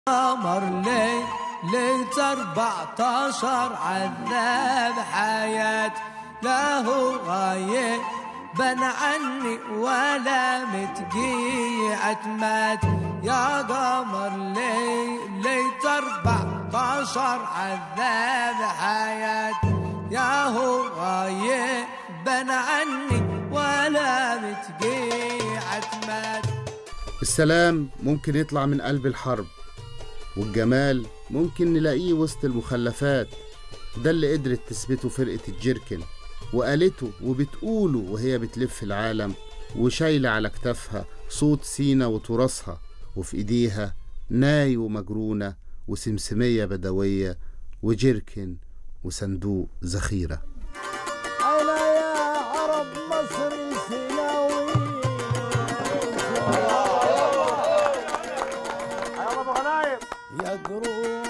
قمر لي ليلة 14 عذاب حياة له غاية بن عني ولا متقيعة مات يا قمر لي ليلة 14 عذاب حياة يا هو غاية بن عني ولا متقيعة مات السلام ممكن يطلع من قلب الحرب والجمال ممكن نلاقيه وسط المخلفات ده اللي قدرت تثبته فرقة الجيركن وقالته وبتقوله وهي بتلف العالم وشايلة على كتافها صوت سينا وتراثها وفي ايديها ناي ومجرونة وسمسمية بدوية وجيركن وصندوق ذخيره أنا يا عرب مصري سيناوي يا قروبي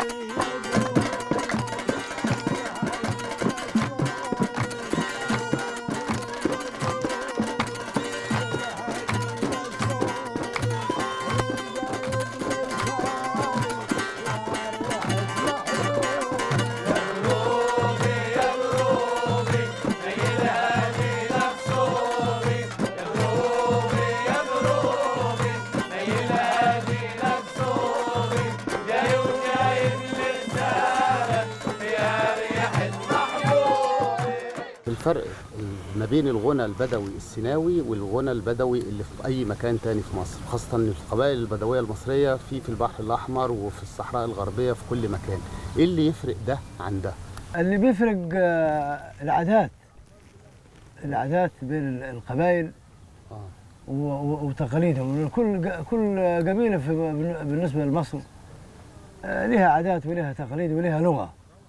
الفرق ما بين الغنى البدوي السيناوي والغنى البدوي اللي في اي مكان تاني في مصر خاصه ان القبائل البدويه المصريه في في البحر الاحمر وفي الصحراء الغربيه في كل مكان ايه اللي يفرق ده عن ده اللي بيفرق آه، العادات العادات بين القبائل آه. و- و- وتقاليدهم كل ق- كل قبيله في بالنسبه لمصر آه، لها عادات ولها تقاليد ولها لغه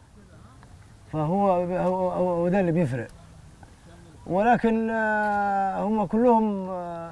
فهو هو- هو هو ده اللي بيفرق ولكن آه، هم كلهم آه،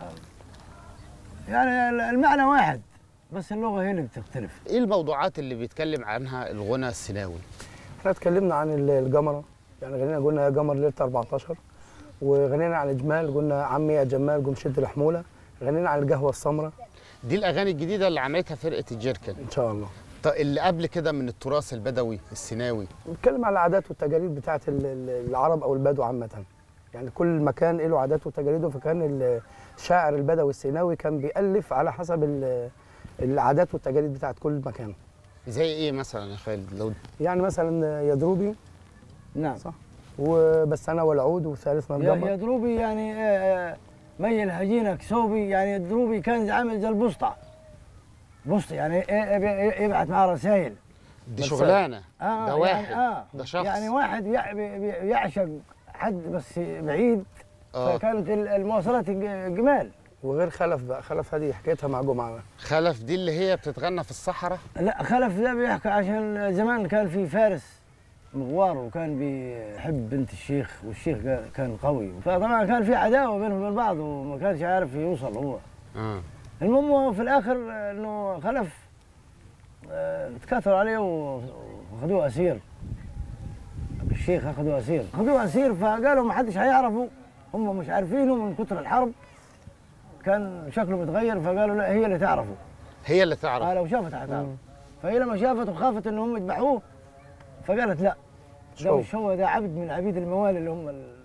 يعني المعنى واحد بس اللغه هي اللي بتختلف ايه الموضوعات اللي بيتكلم عنها الغنى السيناوي احنا اتكلمنا عن ال- الجمرة يعني غنينا قلنا يا جمر ليلة 14 وغنينا عن الجمال قلنا عمي يا جمال قوم شد الحمولة غنينا عن القهوة السمراء دي الاغاني الجديده اللي عملتها فرقه الجيركن ان شاء الله طب اللي قبل كده من التراث البدوي السيناوي نتكلم عن العادات والتقاليد بتاعت ال- ال- العرب او البدو عامة يعني كل مكان له عاداته وتقاليده فكان ال- الشاعر البدوي السيناوي كان بيألف على حسب ال- العادات والتقاليد بتاعت كل مكان زي ايه مثلا يا خالد لو يعني مثلا يا دروبي نعم صح وبس انا والعود وثالثنا يا الجمر يا دروبي يعني آه، آه، ميل هجينك صوبي يعني دروبي كان عامل زي البسطة بسطة يعني إيه- إيه- يبعث معاه رسائل دي شغلانه آه ده واحد يعني آه ده شخص يعني واحد يع- بي- بي- يعشق حد بس بعيد اه فكانت ال- المواصلات الج- جمال وغير خلف بقى خلف هذه حكايتها مع جمعه خلف دي اللي هي بتتغنى في الصحراء لا خلف ده بيحكي عشان زمان كان في فارس مغوار وكان بيحب بنت الشيخ والشيخ كان- كان قوي فطبعا كان في عداوه بينهم وبين بعض وما كانش عارف يوصل هو اه المهم هو في الاخر آه، انه خلف آه، اتكاثروا عليه و- واخذوه اسير الشيخ اخذوه اسير اخذوه اسير فقالوا ما حدش هيعرفه هم مش عارفينه من كثر الحرب كان شكله متغير فقالوا لا هي اللي تعرفه هي اللي تعرف اه لو شافت هتعرف فهي لما شافت وخافت ان هم يذبحوه فقالت لا ده شو. مش هو ده عبد من عبيد الموالي اللي هم ال...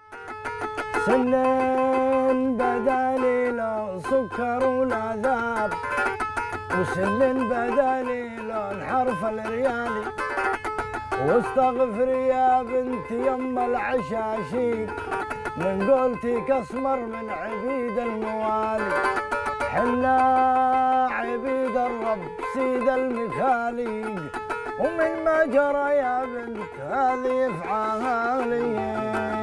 سلين بدالي له سكر والعذاب وسلين بدالي له الحرف الريالي واستغفر يا بنت يم العشاشيق من قولتك اسمر من عبيد الموالي حنا عبيد الرب سيد المخاليق ومن ما جرى يا بنت هذه افعالي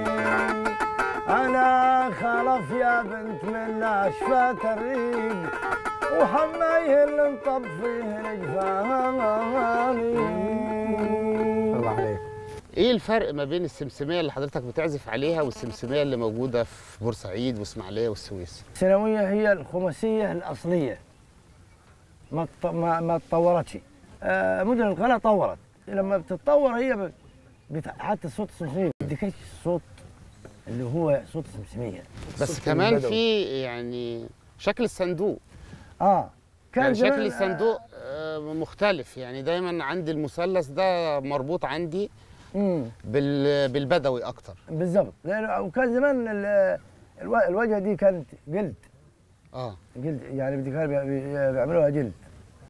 انا خلف يا بنت من اشفات الريق وحمايه اللي انطب فيه رجفاني الله عليك ايه الفرق ما بين السمسميه اللي حضرتك بتعزف عليها والسمسميه اللي موجوده في بورسعيد واسماعيليه والسويس الثانوية هي الخماسية الأصلية ما تط- ما ما تطورتش آه، مدن القناة طورت لما بتتطور هي ب- بت- حتى الصوت السمسمية بيديكش الصوت اللي هو صوت السمسمية بس الصوت كمان البدوي. في يعني شكل الصندوق اه كان يعني زمان- شكل الصندوق آه، مختلف يعني دايما عندي المثلث ده مربوط عندي امم بال... بالبدوي اكتر بالظبط لأن- وكان زمان ال- الو- الوجهه دي كانت جلد اه جلد يعني بدي كانوا بي- بي- بيعملوها جلد